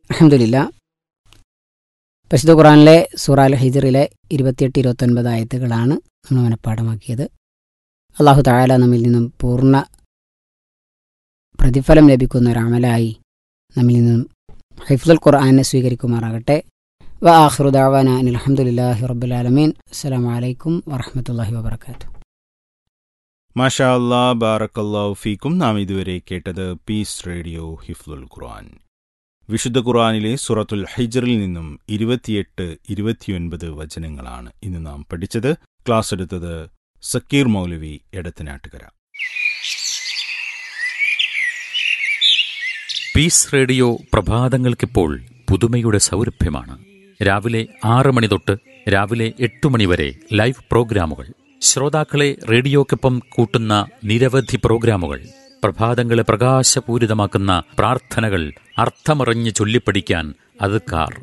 അഹമ്മദില്ല പരിശുദ്ധ ഖുറാനിലെ സൂറ അൽ ഹിജറിലെ ഇരുപത്തിയെട്ട് ഇരുപത്തൊൻപത് ആയത്തുകളാണ് നമ്മൾ മനഃപ്പാടമാക്കിയത് അള്ളാഹു തായാല നമ്മിൽ നിന്നും പൂർണ്ണ പ്രതിഫലം ലഭിക്കുന്ന ഒരു അമലായി നമ്മിൽ നിന്നും ഹൈഫുൽ ഖുർആനെ സ്വീകരിക്കുമാറാകട്ടെ വ ആഹ്റുദാവാന അനിൽ അഹമ്മദില്ലാഹി റബ്ബുലാലമീൻ അസ്സാം വലൈക്കും വറഹമത്തല്ലാഹി വാബർക്കാത്തു മാഷാ അല്ലാ ബാറക്കല്ലാഹു ഫീക്കും നാം ഇതുവരെ കേട്ടത് പീസ് റേഡിയോ ഹിഫ്ലുൽ ഖുർആൻ വിശുദ്ധ ഖുർആനിലെ സുറത്തുൽ ഹൈജറിൽ നിന്നും ഇരുപത്തിയെട്ട് ഇരുപത്തിയൊൻപത് വചനങ്ങളാണ് ഇന്ന് നാം പഠിച്ചത് ക്ലാസ് എടുത്തത് സക്കീർ മൗലവി എടത്തനാട്ടുകര പീസ് റേഡിയോ പ്രഭാതങ്ങൾക്കിപ്പോൾ പുതുമയുടെ സൗരഭ്യമാണ് രാവിലെ ആറ് മണി തൊട്ട് രാവിലെ എട്ട് മണി വരെ ലൈവ് പ്രോഗ്രാമുകൾ ശ്രോതാക്കളെ റേഡിയോക്കൊപ്പം കൂട്ടുന്ന നിരവധി പ്രോഗ്രാമുകൾ പ്രഭാതങ്ങളെ പ്രകാശപൂരിതമാക്കുന്ന പ്രാർത്ഥനകൾ അർത്ഥമറിഞ്ഞ് ചൊല്ലിപ്പഠിക്കാൻ അതുക്കാർ